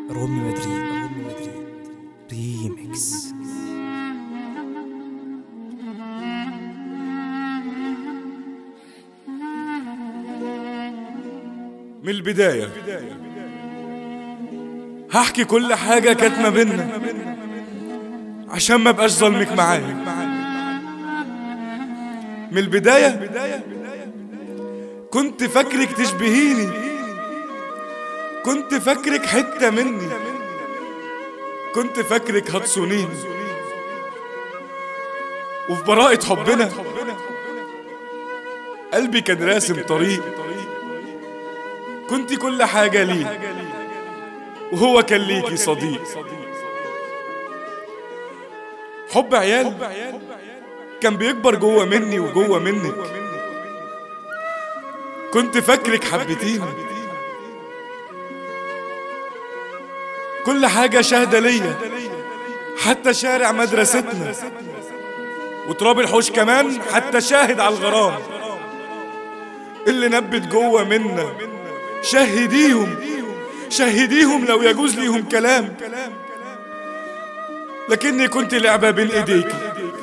رومي مدريد رومي مدريد ريميكس من البداية هحكي كل حاجة كانت ما بينا عشان ما بقاش ظلمك معايا من البداية كنت فاكرك تشبهيني كنت فاكرك حتة مني كنت فاكرك هتصونيني وفي براءة حبنا قلبي كان راسم طريق كنت كل حاجة ليه وهو كان ليكي صديق حب عيال كان بيكبر جوه مني وجوه منك كنت فاكرك حبتيني كل حاجة شاهدة ليا حتى شارع مدرستنا وتراب الحوش كمان حتى شاهد على الغرام اللي نبت جوه منا شهديهم شهديهم لو يجوز ليهم كلام لكني كنت لعبة بين ايديكي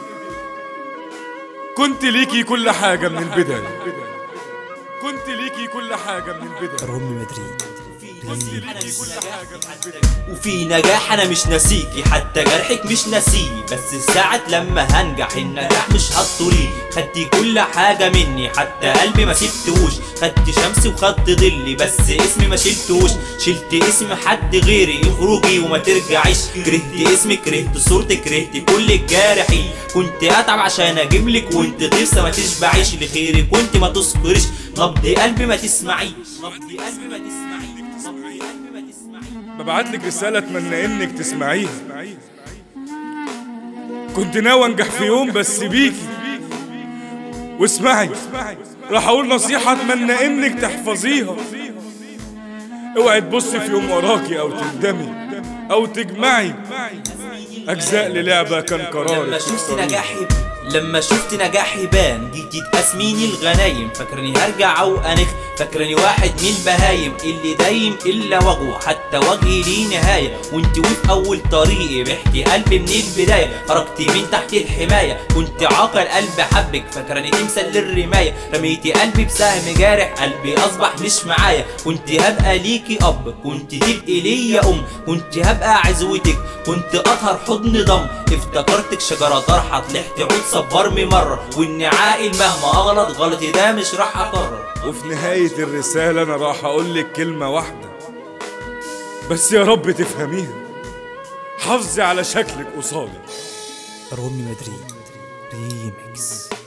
كنت ليكي كل حاجة من البداية كنت ليكي كل حاجة من البداية رومي مدريد كنت ليكي كل حاجة من البداية وفي نجاح انا مش ناسيكي حتى جرحك مش ناسيه بس ساعة لما هنجح النجاح مش هتطولي خدتي كل حاجة مني حتى قلبي ما سبتهوش خدت شمسي وخدت ظلي بس اسمي ما شلتهوش شلت اسم حد غيري اخرجي وما ترجعيش كرهت اسمك كرهت صورتك كرهت كل الجارحين كنت اتعب عشان اجيبلك وانت ضرسة ما تشبعيش لخيرك وانت ما تصبريش نبض قلبي ما تسمعيش نبض قلبي ما تسمعيش نبض قلبي ما تسمعيش ببعتلك رسالة اتمنى انك تسمعيها كنت ناوي انجح في يوم بس بيكي واسمعي راح اقول نصيحة اتمنى انك تحفظيها اوعي تبصي في يوم وراكي او تندمي او تجمعي اجزاء للعبة كان لما قرارك شفت تختاريه. نجاحي لما شفت نجاحي بان جيتي تقسميني الغنايم فاكرني هرجع او انخ فاكرني واحد من البهايم اللي دايم الا وجهه حتى وجهي ليه نهايه وانت وفي اول طريقي بحتي قلبي من البدايه خرجتي من تحت الحمايه كنت عاقل قلب حبك فاكرني تمثل للرمايه رميتي قلبي بسهم جارح قلبي اصبح مش معايا كنت هبقى ليكي اب كنت تبقي ليا ام كنت هبقى عزوتك كنت اطهر حضن ضم افتكرتك شجره طرحه طلعت عود صبرمي مره واني عاقل مهما اغلط غلطي ده مش راح اكرر وفي نهاية الرسالة انا راح اقولك كلمة واحدة بس يا رب تفهميها حافظي على شكلك قصادي رومي مدريد ريميكس